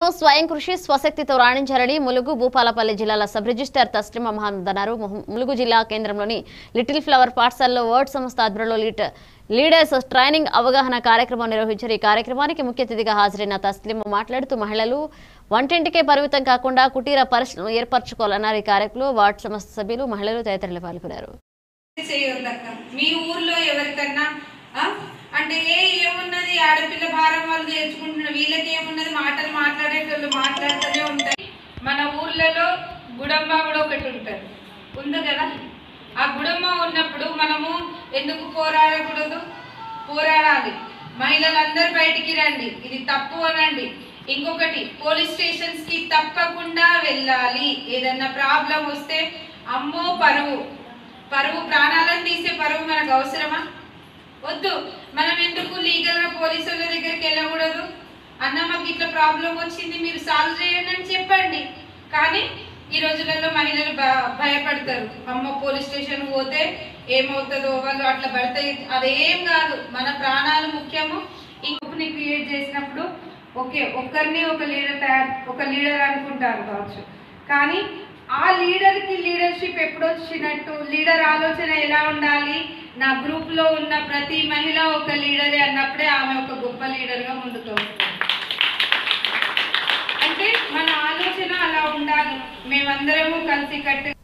స్వయం కృషి స్వశక్తితో రాణించాలని ములుగు భూపాలపల్లి జిల్లాల సబ్ రిజిస్టార్ తస్లిమా మహమ్మద్ అన్నారు ముహ- ములుగు జిల్లా కేంద్రంలోని లిటిల్ ఫ్లవర్ పాఠశాలలో వర్డ్ సంస్థ ఆధ్వర్యంలో లీట్ లీడర్స్ ట్రైనింగ్ అవగాహన కార్యక్రమం నిర్వహించారు ఈ కార్యక్రమానికి ముఖ్య అతిథిగా హాజరైన తస్లిమా మాట్లాడుతూ మహిళలు వంటింటికే పరిమితం కాకుండా కుటీర పరిశ్రమను ఏర్పరచుకోవాలన్నారు ఈ కార్యక్రమంలో వార్డు సంస్థ సభ్యులు మహిళలు తదితరులు పాల్గొన్నారు చేయొద్దక్క మీ ఊర్లో ఎవరికన్నా ఆ? అంటే ఏ ఏమున్నది ఆడపిల్ల భారం వాళ్ళు నేర్చుకుంటున్నారు వీళ్ళకి ఏమున్నది మాటలు మాట్లాడేటోళ్ళు మాట్లాడుతూనే ఉంటాయి మన ఊర్లలో గుడమ్మ కూడా ఒకటి ఉంటుంది ఉంది కదా ఆ గుడమ్మ ఉన్నప్పుడు మనము ఎందుకు పోరాడకూడదు పోరాడాలి మహిళలందరూ బయటికి రండి ఇది తప్పు అనండి ఇంకొకటి పోలీస్ స్టేషన్స్ కి తప్పకుండా వెళ్ళాలి ఏదన్నా ప్రాబ్లం వస్తే అమ్మో పరువు పరువు ప్రాణాలను తీసే పరువు మనకు అవసరమా వద్దు మనం ఎందుకు లీగల్ గా పోలీసుల దగ్గరికి వెళ్ళకూడదు అన్న మాకు ఇట్లా ప్రాబ్లం వచ్చింది మీరు సాల్వ్ చేయండి అని చెప్పండి కానీ ఈ రోజులలో మహిళలు భ- భయపడతారు అమ్మ పోలీస్ స్టేషన్ పోతే ఏమవుతుందో వాళ్ళు అట్లా పడితే అదేం కాదు మన ప్రాణాలు ముఖ్యము ఇంకొకరిని క్రియేట్ చేసినప్పుడు ఓకే ఒక్కరిని ఒక లీడర్ తయారు ఒక లీడర్ అనుకుంటారు కావచ్చు కానీ ఆ లీడర్ కి లీడర్షిప్ ఎప్పుడు వచ్చినట్టు లీడర్ ఆలోచన ఎలా ఉండాలి నా గ్రూప్ లో ఉన్న ప్రతి మహిళ ఒక లీడరే అన్నప్పుడే ఆమె ఒక గొప్ప లీడర్ గా ముందుకు వస్తుంది అంటే మన ఆలోచన అలా ఉండాలి మేమందరము కలిసి కట్టు